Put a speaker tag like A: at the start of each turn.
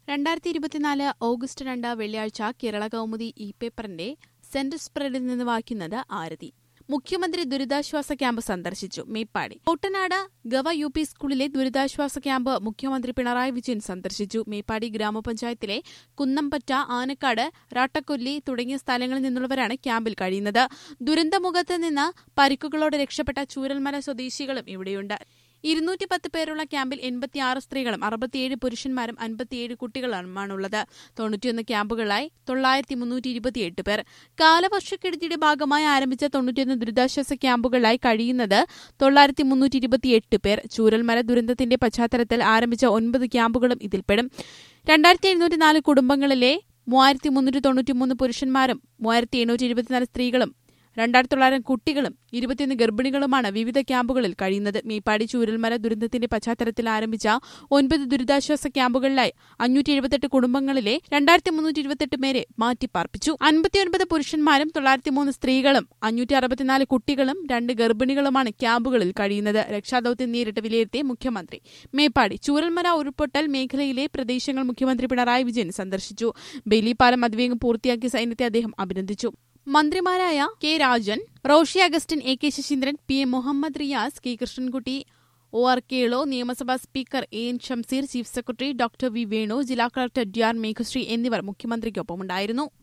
A: രണ്ടായിരത്തി ഇരുപത്തിനാല് ഓഗസ്റ്റ് രണ്ട് വെള്ളിയാഴ്ച കേരള കൗമുദി ഇ പേപ്പറിന്റെ സെന്റർ സ്പ്രെഡിൽ നിന്ന് വായിക്കുന്നത് ആരതി മുഖ്യമന്ത്രി ദുരിതാശ്വാസ ക്യാമ്പ് സന്ദർശിച്ചു മേപ്പാടി കോട്ടനാട് ഗവ യു പി സ്കൂളിലെ ദുരിതാശ്വാസ ക്യാമ്പ് മുഖ്യമന്ത്രി പിണറായി വിജയൻ സന്ദർശിച്ചു മേപ്പാടി ഗ്രാമപഞ്ചായത്തിലെ കുന്നംപറ്റ ആനക്കാട് റാട്ടക്കൊല്ലി തുടങ്ങിയ സ്ഥലങ്ങളിൽ നിന്നുള്ളവരാണ് ക്യാമ്പിൽ കഴിയുന്നത് ദുരന്തമുഖത്ത് നിന്ന് പരിക്കുകളോടെ രക്ഷപ്പെട്ട ചൂരൽമല സ്വദേശികളും ഇവിടെയുണ്ട് ഇരുന്നൂറ്റി പത്ത് പേരുള്ള ക്യാമ്പിൽ എൺപത്തിയാറ് സ്ത്രീകളും അറുപത്തിയേഴ് പുരുഷന്മാരും അൻപത്തിയേഴ് കുട്ടികളുമാണുള്ളത് തൊണ്ണൂറ്റിയൊന്ന് ക്യാമ്പുകളായി തൊള്ളായിരത്തി മുന്നൂറ്റി ഇരുപത്തിയെട്ട് പേർ കാലവർഷക്കെടുതിയുടെ ഭാഗമായി ആരംഭിച്ച തൊണ്ണൂറ്റിയൊന്ന് ദുരിതാശ്വാസ ക്യാമ്പുകളായി കഴിയുന്നത് തൊള്ളായിരത്തി മുന്നൂറ്റി ഇരുപത്തിയെട്ട് പേർ ചൂരൽമല ദുരന്തത്തിന്റെ പശ്ചാത്തലത്തിൽ ആരംഭിച്ച ഒൻപത് ക്യാമ്പുകളും ഇതിൽപ്പെടും രണ്ടായിരത്തി എഴുന്നൂറ്റി നാല് കുടുംബങ്ങളിലെ മൂവായിരത്തി മുന്നൂറ്റി തൊണ്ണൂറ്റിമൂന്ന് പുരുഷന്മാരും മൂവായിരത്തി എണ്ണൂറ്റി ഇരുപത്തിനാല് സ്ത്രീകളും രണ്ടായിരത്തി തൊള്ളായിരം കുട്ടികളും ഇരുപത്തിയൊന്ന് ഗർഭിണികളുമാണ് വിവിധ ക്യാമ്പുകളിൽ കഴിയുന്നത് മീപ്പാടി ചൂരൽമല ദുരന്തത്തിന്റെ പശ്ചാത്തലത്തിൽ ആരംഭിച്ച ഒൻപത് ദുരിതാശ്വാസ ക്യാമ്പുകളിലായി അഞ്ഞൂറ്റി എഴുപത്തെട്ട് കുടുംബങ്ങളിലെ രണ്ടായിരത്തി മുന്നൂറ്റി ഇരുപത്തെട്ട് പേരെ മാറ്റിപ്പാർപ്പിച്ചു അൻപത്തിയൊൻപത് പുരുഷന്മാരും തൊള്ളായിരത്തി മൂന്ന് സ്ത്രീകളും അഞ്ഞൂറ്റി അറുപത്തിനാല് കുട്ടികളും രണ്ട് ഗർഭിണികളുമാണ് ക്യാമ്പുകളിൽ കഴിയുന്നത് രക്ഷാദൌത്യം നേരിട്ട് വിലയിരുത്തിയ മുഖ്യമന്ത്രി മേപ്പാടി ചൂരൽമല ഉരുൾപൊട്ടൽ മേഖലയിലെ പ്രദേശങ്ങൾ മുഖ്യമന്ത്രി പിണറായി വിജയൻ സന്ദർശിച്ചു ബെയിലിപ്പാലം അതിവേഗം പൂർത്തിയാക്കിയ സൈന്യത്തെ അദ്ദേഹം അഭിനന്ദിച്ചു മന്ത്രിമാരായ K Rajan Roshy Augustine A K Saseendran P A Muhammad Riyas K Krishnankutty O R Kelu നിയമസഭാ speaker A N Shamseer chief secretary doctor V Venu ജില്ലാ കളക്ടർ ഡി ആർ മേഘശ്രീ എന്നിവർ മുഖ്യമന്ത്രിക്കൊപ്പമുണ്ടായിരുന്നു